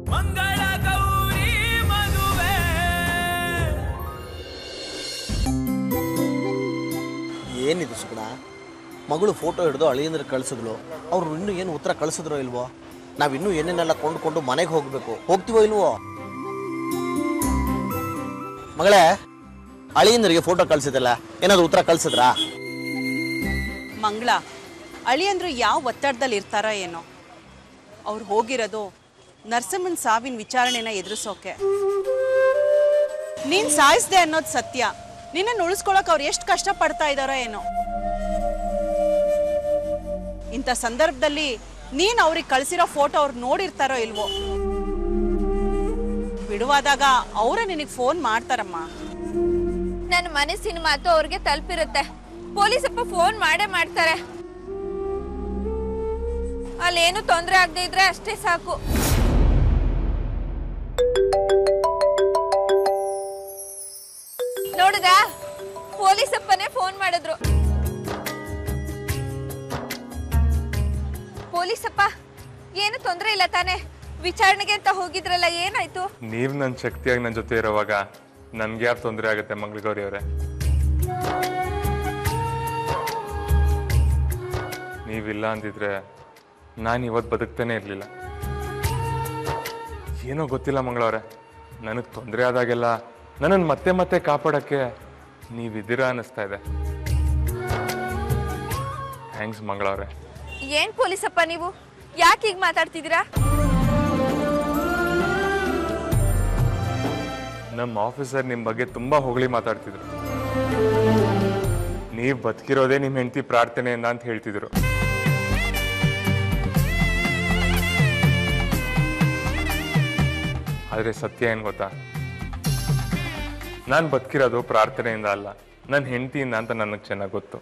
ಮಂಗಳ ಗೌರಿ ಮದುವೆ ಏನಿದು ಸುಗುಣ ಮಗಳು ಫೋಟೋ ಹಿಡಿದು ಅಳಿಯಂದ್ರೆ ಕಳಿಸಿದ್ಲು ಅವ್ರು ಇನ್ನೂ ಏನು ಉತ್ತರ ಕಳಿಸಿದ್ರೋ ಇಲ್ವೋ ನಾವಿನ್ನೂ ಏನೇನೆಲ್ಲ ಕೊಂಡ್ಕೊಂಡು ಮನೆಗೆ ಹೋಗ್ಬೇಕು ಹೋಗ್ತೀವೋ ಇಲ್ವೋ ಮಗಳೇ ಅಳಿಯಂದ್ರಿಗೆ ಫೋಟೋ ಕಳ್ಸಿದಲ್ಲ ಏನಾದ್ರು ಉತ್ತರ ಕಳ್ಸಿದ್ರಾ ಮಂಗಳ ಅಳಿಯಂದ್ರು ಯಾವ ಒತ್ತಡದಲ್ಲಿ ಇರ್ತಾರೋ ಏನೋ ಅವ್ರು ಹೋಗಿರೋದು ನರಸಿಂಹನ್ ಸಾವಿನ ವಿಚಾರಣೆನ ಎದುರಿಸೋಕೆ ನೀನ್ ಸಾಯಿಸ್ದೆ ಅನ್ನೋದು ಸತ್ಯ ನಿನ್ನ ಉಳಿಸ್ಕೊಳಕ್ ಅವ್ರು ಎಷ್ಟು ಕಷ್ಟ ಪಡ್ತಾ ಇದಾರೋ ಏನೋ ಇಂಥ ಸಂದರ್ಭದಲ್ಲಿ ನೀನ್ ಅವ್ರಿಗೆ ಕಳ್ಸಿರೋ ಫೋಟೋ ಅವ್ರು ನೋಡಿರ್ತಾರೋ ಇಲ್ವೋ ಬಿಡುವಾದಾಗ ಅವರೇ ನಿನಗೆ ಫೋನ್ ಮಾಡ್ತಾರಮ್ಮ ನನ್ನ ಮನಸ್ಸಿನ ಮಾತು ಅವ್ರಿಗೆ ತಲುಪಿರುತ್ತೆ ಪೊಲೀಸಪ್ಪ ಫೋನ್ ಮಾಡೇ ಮಾಡ್ತಾರೆ ಅಲ್ಲೇನು ತೊಂದರೆ ಆಗದೆ ಇದ್ರೆ ಅಷ್ಟೇ ಸಾಕು ನೋಡುದಾ ಪೊಲೀಸಪ್ಪನೇ ಫೋನ್ ಮಾಡಿದ್ರು ಪೊಲೀಸಪ್ಪ ಏನು ತೊಂದರೆ ಇಲ್ಲ ತಾನೇ ವಿಚಾರಣೆಗೆ ಅಂತ ಹೋಗಿದ್ರಲ್ಲ ಏನಾಯ್ತು ನೀವು ನನ್ನ ಶಕ್ತಿಯಾಗಿ ನನ್ನ ಜೊತೆ ಇರೋವಾಗ ನನ್ಗೆ ಯಾರು ತೊಂದರೆ ಆಗುತ್ತೆ ಮಂಗಳಗೌರಿ ಅವರೇ ನೀವಿಲ್ಲ ಅಂದಿದ್ರೆ ನಾನು ಇವತ್ತು ಬದುಕ್ತಾನೆ ಇರಲಿಲ್ಲ ಏನೋ ಗೊತ್ತಿಲ್ಲ ಮಂಗಳವ್ರೆ ನನಗೆ ತೊಂದರೆ ಆದಾಗೆಲ್ಲ ನನ್ನನ್ನು ಮತ್ತೆ ಮತ್ತೆ ಕಾಪಾಡೋಕ್ಕೆ ನೀವಿದ್ದೀರಾ ಅನ್ನಿಸ್ತಾ ಇದೆ ಥ್ಯಾಂಕ್ಸ್ ಮಂಗಳವ್ರೆ ಏನ್ ಪೊಲೀಸಪ್ಪ ನೀವು ಯಾಕೆ ಹೀಗ್ ಮಾತಾಡ್ತಿದ್ದೀರಾ ನಮ್ಮ ಆಫೀಸರ್ ನಿಮ್ಮ ಬಗ್ಗೆ ತುಂಬಾ ಹೊಗಳಿ ಮಾತಾಡ್ತಿದ್ರು ನೀವು ಬದುಕಿರೋದೇ ನಿಮ್ಮ ಹೆಂಡತಿ ಪ್ರಾರ್ಥನೆಯಿಂದ ಅಂತ ಹೇಳ್ತಿದ್ರು ಆದ್ರೆ ಸತ್ಯ ಏನ್ ಗೊತ್ತಾ ನಾನು ಬದುಕಿರೋದು ಪ್ರಾರ್ಥನೆಯಿಂದ ಅಲ್ಲ ನನ್ನ ಹೆಂಡತಿಯಿಂದ ಅಂತ ನನಗೆ ಚೆನ್ನಾಗಿ ಗೊತ್ತು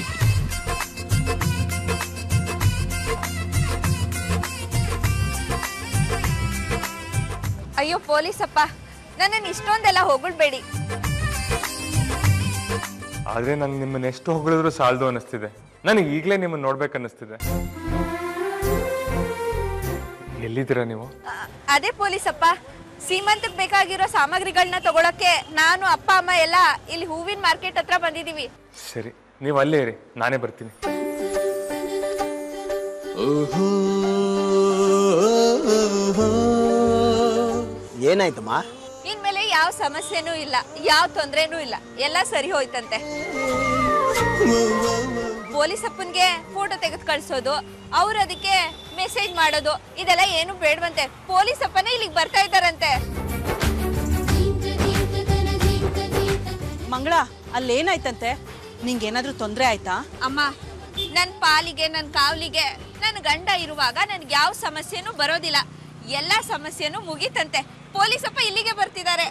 ಅಯ್ಯೋ ಪೊಲೀಸಪ್ಪ ನನ್ನನ್ನು ಇಷ್ಟೊಂದೆಲ್ಲ ಹೊಗಳ್ಬೇಡಿ ಆದ್ರೆ ನಂಗೆ ನಿಮ್ಮನ್ನ ಎಷ್ಟು ಹೊಗಳಿದ್ರು ಸಾಲದು ಅನ್ನಿಸ್ತಿದೆ ನನಗೆ ಈಗಲೇ ನಿಮ್ಮನ್ನ ನೋಡ್ಬೇಕು ಅನ್ನಿಸ್ತಿದೆ ಎಲ್ಲಿದ್ದೀರಾ ನೀವು ಅ- ಅದೇ ಪೊಲೀಸಪ್ಪ ಸೀಮಂತಕ್ಕೆ ಬೇಕಾಗಿರೋ ಸಾಮಗ್ರಿಗಳನ್ನ ತಗೊಳಕ್ಕೆ ನಾನು ಅಪ್ಪ ಅಮ್ಮ ಎಲ್ಲ ಇಲ್ಲಿ ಹೂವಿನ ಮಾರ್ಕೆಟ್ ಹತ್ರ ಬಂದಿದೀವಿ ಸರಿ ನೀವು ಅಲ್ಲೇ ಇರಿ ನಾನೇ ಬರ್ತೀನಿ ಏನಾಯ್ತಮ್ಮ ಇನ್ಮೇಲೆ ಯಾವ ಸಮಸ್ಯೆನೂ ಇಲ್ಲ ಯಾವ ತೊಂದ್ರೆನೂ ಇಲ್ಲ ಎಲ್ಲ ಸರಿ ಹೋಯ್ತಂತೆ ಪೊಲೀಸಪ್ಪನ್ಗೆ ಫೋಟೋ ತೆಗೆದು ಕಳ್ಸೋದು ಅವ್ರು ಅದಕ್ಕೆ ಮೆಸೇಜ್ ಮಾಡೋದು ಇದೆಲ್ಲ ಏನು ಬೇಡವಂತೆ ಪೊಲೀಸಪ್ಪನೇ ಇಲ್ಲಿಗೆ ಬರ್ತಾ ಇದ್ದಾರಂತೆ ಮಂಗಳ ಅಲ್ಲೇನಾಯ್ತಂತೆ ನಿಂಗೇನಾದ್ರೂ ತೊಂದರೆ ಆಯ್ತಾ ಅಮ್ಮ ನನ್ನ ಪಾಲಿಗೆ ನನ್ನ ಕಾವಲಿಗೆ ನನ್ನ ಗಂಡ ಇರುವಾಗ ನನ್ಗೆ ಯಾವ ಸಮಸ್ಯೆನೂ ಬರೋದಿಲ್ಲ ಎಲ್ಲ ಸಮಸ್ಯೆನೂ ಮುಗೀತಂತೆ ಪೊಲೀಸಪ್ಪ ಇಲ್ಲಿಗೆ ಬರ್ತಿದ್ದಾರೆ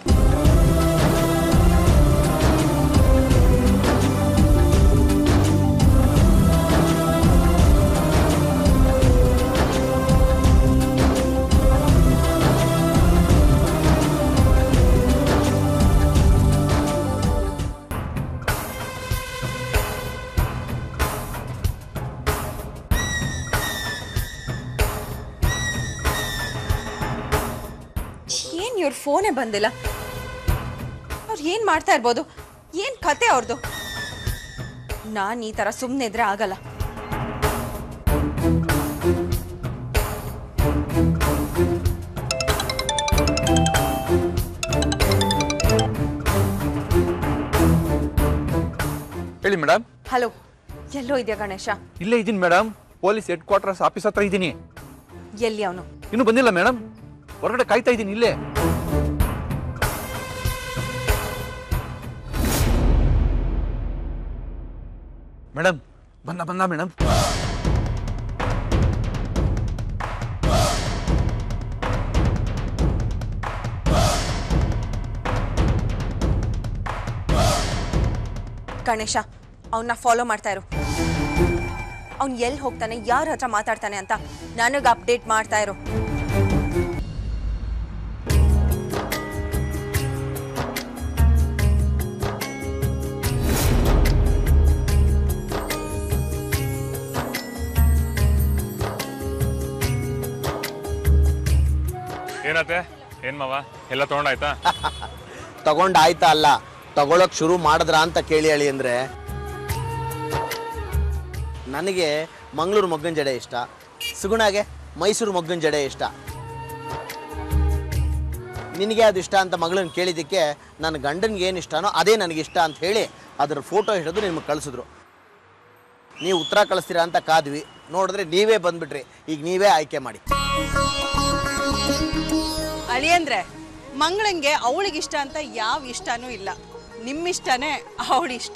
ಏನ್ ಇವ್ರ ಫೋನೇ ಬಂದಿಲ್ಲ ಅವ್ರು ಏನ್ ಮಾಡ್ತಾ ಇರ್ಬೋದು ಏನ್ ಕತೆ ಅವ್ರದ್ದು ನಾನ್ ಈ ತರ ಸುಮ್ಮನೆ ಇದ್ರೆ ಆಗಲ್ಲ ಹೇಳಿ ಮೇಡಮ್ ಹಲೋ ಎಲ್ಲೋ ಇದೆಯಾ ಗಣೇಶ ಇಲ್ಲೇ ಇದ್ದೀನಿ madam police headquarters office ಹತ್ರ ಇದ್ದೀನಿ ಎಲ್ಲಿ ಅವನು ಇನ್ನೂ ಬಂದಿಲ್ಲ ಮೇಡಮ್ ಹೊರಗಡೆ ಕಾಯ್ತಾ ಇದ್ದೀನಿ ಇಲ್ಲೇ ಮೇಡಮ್ ಬಂದ ಬಂದ ಮೇಡಮ್ ಗಣೇಶ ಅವನ್ನ ಫಾಲೋ ಮಾಡ್ತಾ ಇರು ಅವ್ನು ಎಲ್ಲಿ ಹೋಗ್ತಾನೆ ಯಾರ ಹತ್ರ ಮಾತಾಡ್ತಾನೆ ಅಂತ ನನಗೆ ಅಪ್ಡೇಟ್ ಮಾಡ್ತಾ ಇರು ಏನತ್ತೆ ಏನ್ ಮಾವ ಎಲ್ಲ ತಗೊಂಡಾಯ್ತಾ ತಗೊಂಡ್ ಆಯ್ತಾ ಅಲ್ಲ ತಗೊಳಕ್ ಶುರು ಮಾಡಿದ್ರ ಅಂತ ಕೇಳಿ ಹೇಳಿ ಅಂದ್ರೆ ನನಗೆ ಮಂಗಳೂರು ಮೊಗ್ಗನ್ ಜಡೆ ಇಷ್ಟ ಸುಗುಣಾಗೆ ಮೈಸೂರು ಮೊಗ್ಗನ್ ಜಡೆ ಇಷ್ಟ ನಿನಗೆ ಅದು ಇಷ್ಟ ಅಂತ ಮಗಳನ್ನ ಕೇಳಿದ್ದಕ್ಕೆ ನನ್ನ ಗಂಡನಿಗೆ ಏನು ಇಷ್ಟನೋ ಅದೇ ನನಗೆ ಇಷ್ಟ ಅಂತ ಹೇಳಿ ಅದರ ಫೋಟೋ ಹಿಡಿದು ನಿಮ್ಗೆ ಕಳಿಸಿದ್ರು ನೀವು ಉತ್ತರ ಕಳಿಸ್ತೀರಾ ಅಂತ ಕಾದ್ವಿ ನೋಡಿದ್ರೆ ನೀವೇ ಬಂದ್ಬಿಟ್ರಿ ಈಗ ನೀವೇ ಆಯ್ಕೆ ಮಾಡಿ ಅಳಿಯಂದ್ರೆ ಮಂಗಳಂಗೆ ಅವಳಿಗಿಷ್ಟ ಅಂತ ಯಾವ ಇಷ್ಟನೂ ಇಲ್ಲ ನಿಮ್ಮಿಷ್ಟನೇ ಅವಳ ಇಷ್ಟ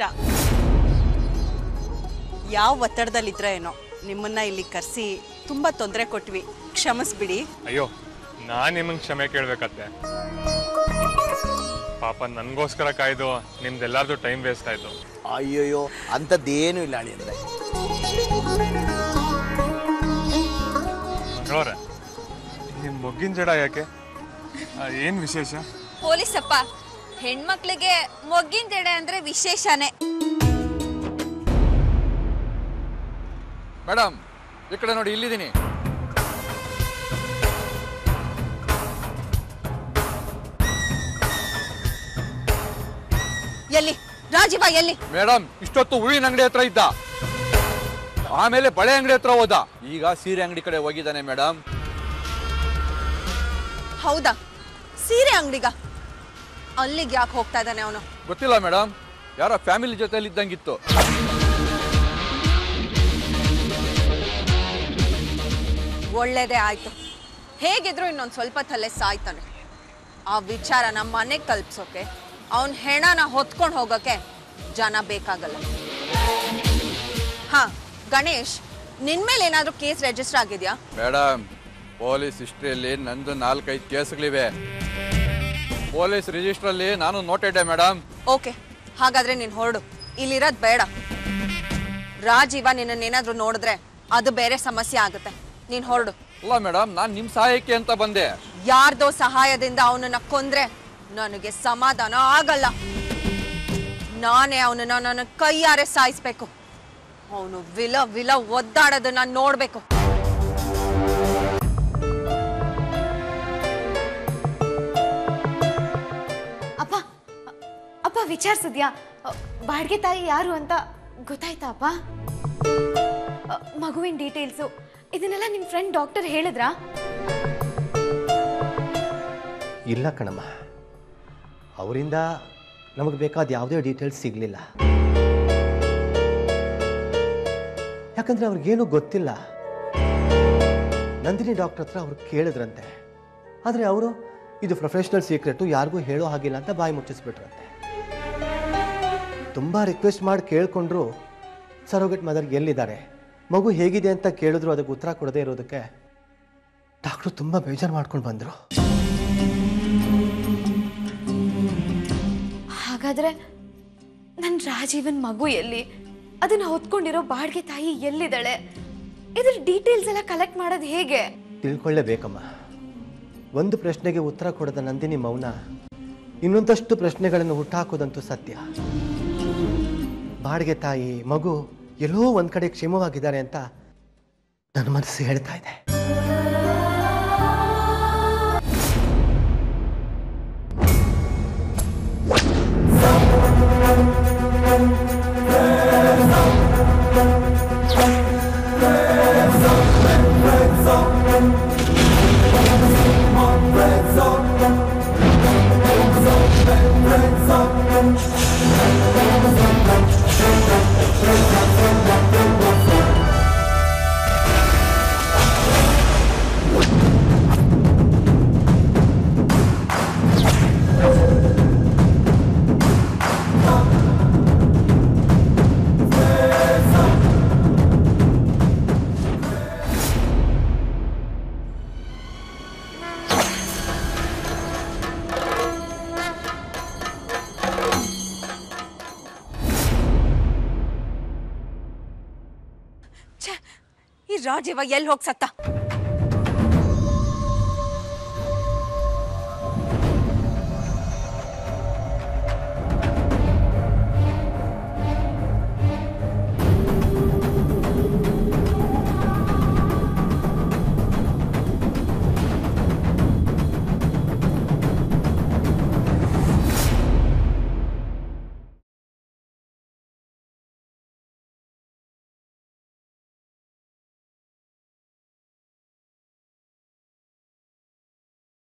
ಯಾವ ಒತ್ತಡದಲ್ಲಿದ್ರ ಏನೋ ನಿಮ್ಮನ್ನ ಇಲ್ಲಿ ಕರೆಸಿ ತುಂಬ ತೊಂದರೆ ಕೊಟ್ವಿ ಕ್ಷಮಿಸ್ಬಿಡಿ ಅಯ್ಯೋ ನಾನ್ ನಿಮಗ್ ಕ್ಷಮೆ ಕೇಳ್ಬೇಕತ್ತೆ ಪಾಪ ನನ್ಗೋಸ್ಕರ ಕಾಯ್ದು ನಿಮ್ದೆಲ್ಲಾರ್ದು ಟೈಮ್ ವೇಸ್ಟ್ ಆಯ್ತು ಅಯ್ಯೋಯ್ಯೋ ಅಂಥದ್ದೇನೂ ಇಲ್ಲ ಅಳಿ ಅಂದರೆ ಮಂಗಳವ್ರೆ ನಿಮ್ ಮೊಗ್ಗಿನ ಜಡ ಯಾಕೆ ಆ, ಏನ್ ವಿಶೇಷ ಪೊಲೀಸಪ್ಪ ಹೆಣ್ಮಕ್ಳಿಗೆ ಮೊಗ್ಗಿನ ಜಡೆ ಅಂದ್ರೆ ವಿಶೇಷನೇ ಮೇಡಮ್ ಈ ಕಡೆ ನೋಡಿ ಇಲ್ಲಿದ್ದೀನಿ ಎಲ್ಲಿ ರಾಜೀವ ಎಲ್ಲಿ ಮೇಡಮ್ ಇಷ್ಟೊತ್ತು ಹೂವಿನ ಅಂಗಡಿ ಹತ್ರ ಇದ್ದ ಆಮೇಲೆ ಬಳೆ ಅಂಗಡಿ ಹತ್ರ ಹೋದ ಈಗ ಸೀರೆ ಅಂಗಡಿ ಕಡೆ ಹೋಗಿದ್ದಾನೆ ಮೇಡಮ್ ಹೌದಾ ಸೀರೆ ಅಂಗಡಿಗ ಅಲ್ಲಿಗೆ ಯಾಕೆ ಹೋಗ್ತಾ ಇದ್ದಾನೆ ಅವನು ಗೊತ್ತಿಲ್ಲ ಮೇಡಮ್ ಯಾರೋ ಫ್ಯಾಮಿಲಿ ಜೊತೆಲಿ ಇದ್ದಂಗಿತ್ತು ಒಳ್ಳೇದೇ ಆಯ್ತು ಹೇಗಿದ್ರು ಇನ್ನೊಂದು ಸ್ವಲ್ಪ ತಲೆ ಸಾಯ್ತಾನೆ ಆ ವಿಚಾರ ನಮ್ಮ ಮನೆಗೆ ತಲುಪ್ಸೋಕೆ ಅವನ ಹೆಣನ ಹೊತ್ಕೊಂಡು ಹೋಗೋಕೆ ಜನ ಬೇಕಾಗಲ್ಲ ಹಾ ಗಣೇಶ್ ನಿನ್ ಮೇಲೆ ಏನಾದರೂ ಕೇಸ್ ರಿಜಿಸ್ಟರ್ ಆಗಿದೆಯಾ ಮೇಡಮ್ ಪೊಲೀಸ್ ಹಿಸ್ಟ್ರಿಯಲ್ಲಿ ನಂದು ನಾಲ್ಕೈದು ಕೇಸ್ಗಳಿವೆ ಪೊಲೀಸ್ ರಿಜಿಸ್ಟ್ರಲ್ಲಿ ನಾನು ನೋಟೆಡ್ಡೆ ಮೇಡಮ್ ಓಕೆ ಹಾಗಾದ್ರೆ ನೀನು ಹೊರಡು ಇಲ್ಲಿರೋದು ಬೇಡ ರಾಜೀವ ನಿನ್ನನ್ನೇನಾದ್ರೂ ನೋಡಿದ್ರೆ ಅದು ಬೇರೆ ಸಮಸ್ಯೆ ಆಗುತ್ತೆ ನೀನು ಹೊರಡು ಅಲ್ಲ ಮೇಡಮ್ ನಾನು ನಿಮ್ಮ ಸಹಾಯಕ್ಕೆ ಅಂತ ಬಂದೆ ಯಾರ್ದೋ ಸಹಾಯದಿಂದ ಅವನನ್ನ ಕೊಂದ್ರೆ ನನಗೆ ಸಮಾಧಾನ ಆಗಲ್ಲ ನಾನೇ ಅವನನ್ನ ನನ್ನ ಕೈಯಾರೆ ಸಾಯಿಸ್ಬೇಕು ಅವನು ವಿಲ ವಿಲ ಒದ್ದಾಡೋದನ್ನ ನೋಡ್ಬೇಕು ಅಪ್ಪ ಅಪ್ಪ ವಿಚಾರಿಸಿದ್ಯಾ ಬಾಡಿಗೆ ತಾಯಿ ಯಾರು ಅಂತ ಗೊತ್ತಾಯ್ತಾ ಅಪ್ಪ ಅ, ಮಗುವಿನ ಡೀಟೇಲ್ಸು ಇದನ್ನೆಲ್ಲ ನಿಮ್ಮ ಫ್ರೆಂಡ್ ಡಾಕ್ಟರ್ ಹೇಳಿದ್ರಾ ಇಲ್ಲ ಕಣಮ್ಮ ಅವರಿಂದ ನಮಗೆ ಬೇಕಾದ ಯಾವುದೇ ಡೀಟೇಲ್ಸ್ ಸಿಗಲಿಲ್ಲ ಯಾಕಂದರೆ ಅವ್ರಿಗೇನು ಗೊತ್ತಿಲ್ಲ ನಂದಿನಿ ಡಾಕ್ಟರ್ ಹತ್ರ ಅವ್ರು ಕೇಳಿದ್ರಂತೆ ಆದರೆ ಅವರು ಇದು ಪ್ರೊಫೆಷ್ನಲ್ ಸೀಕ್ರೆಟು ಯಾರಿಗೂ ಹೇಳೋ ಹಾಗಿಲ್ಲ ಅಂತ ಬಾಯಿ ಮುಚ್ಚಿಸ್ಬಿಟ್ರಂತೆ ತುಂಬ ರಿಕ್ವೆಸ್ಟ್ ಮಾಡಿ ಕೇಳಿಕೊಂಡ್ರು ಸರೋಗೇಟ್ ಮದರ್ ಎಲ್ಲಿದ್ದಾರೆ ಮಗು ಹೇಗಿದೆ ಅಂತ ಕೇಳಿದ್ರು ಅದಕ್ಕೆ ಉತ್ತರ ಕೊಡದೇ ಇರೋದಕ್ಕೆ ಡಾಕ್ಟ್ರು ತುಂಬ ಬೇಜಾರು ಮಾಡ್ಕೊಂಡು ಬಂದರು ಹಾಗಾದ್ರೆ ನನ್ನ ರಾಜೀವನ್ ಮಗು ಎಲ್ಲಿ ಅದನ್ನ ಹೊತ್ಕೊಂಡಿರೋ ಬಾಡಿಗೆ ತಾಯಿ ಎಲ್ಲಿದ್ದಾಳೆ ಇದ್ರ ಡೀಟೇಲ್ಸ್ ಎಲ್ಲ ಕಲೆಕ್ಟ್ ಮಾಡೋದು ಹೇಗೆ ತಿಳ್ಕೊಳ್ಳೇಬೇಕಮ್ಮ ಒಂದು ಪ್ರಶ್ನೆಗೆ ಉತ್ತರ ಕೊಡದ ನಂದಿನಿ ಮೌನ ಇನ್ನೊಂದಷ್ಟು ಪ್ರಶ್ನೆಗಳನ್ನು ಹುಟ್ಟಾಕೋದಂತೂ ಸತ್ಯ ಬಾಡಿಗೆ ತಾಯಿ ಮಗು ಎಲ್ಲೋ ಒಂದ್ ಕಡೆ ಕ್ಷೇಮವಾಗಿದ್ದಾರೆ ಅಂತ ನನ್ನ ಮನಸ್ಸು ಹೇಳ್ತಾ ಇದೆ ಛೆ, ಈ ರಾಜೀವ ಎಲ್ಲಿ ಹೋಗ್ ಸತ್ತ